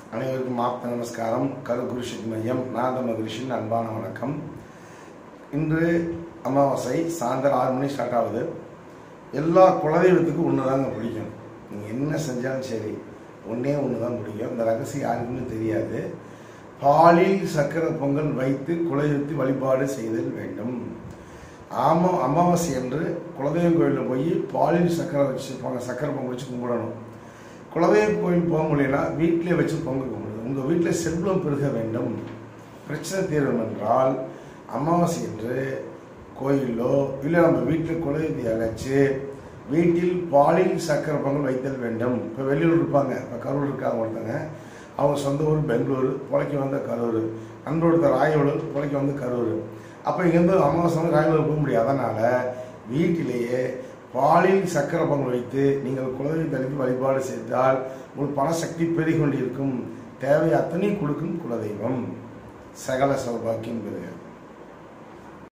அனைவருக்கும் ஆப்த நமஸ்காரம் கரு குருஷித் மையம் நாத மகரிஷின் அன்பான வணக்கம் இன்று அமாவாசை சாயந்தரம் ஆறு மணி ஸ்டார்ட் ஆகுது எல்லா குலதெய்வத்துக்கும் ஒன்று தாங்க பிடிக்கும் நீங்கள் என்ன செஞ்சாலும் சரி ஒன்றே ஒன்று தான் பிடிக்கும் இந்த ரகசியம் யாருக்குமே தெரியாது பாலில் சக்கரை பொங்கல் வைத்து குலதெய்வத்தை வழிபாடு செய்தல் வேண்டும் ஆமா அமாவாசை என்று குலதெய்வம் கோயிலில் போய் பாலில் சக்கரை வச்சு பொங்க சக்கரை பொங்கல் வச்சு கும்பிடணும் குலதெய்வ கோயில் போக முடியலனா வீட்டிலே வச்சு பொங்கல் கும்பிடுது உங்கள் வீட்டில் செல்வம் பெருக வேண்டும் பிரச்சனை தீரும் என்றால் அமாவாசை என்று கோயிலோ இல்லை நம்ம வீட்டில் குலதெய்வத்தை அழைச்சு வீட்டில் பாலில் சக்கரை பொங்கல் வைத்தல் வேண்டும் இப்போ வெளியூர் இருப்பாங்க இப்போ கரூர் இருக்காங்க ஒருத்தங்க அவங்க சொந்த ஊர் பெங்களூர் புழைக்க வந்த கரூர் நண்பர் ராயவளூர் புழைக்க வந்து கரூர் அப்போ இங்கேருந்து அமாவாசை வந்து ராயவளூர் போக முடியாது அதனால் வீட்டிலேயே பாலில் சக்கரை பொங்கல் வைத்து நீங்கள் குலதெய்வ தலித்து வழிபாடு செய்தால் உங்களுக்கு பணசக்தி பெருகி கொண்டிருக்கும் தேவை அத்தனை கொடுக்கும் குலதெய்வம் சகல சௌபாக்கியம் பெறுகிறது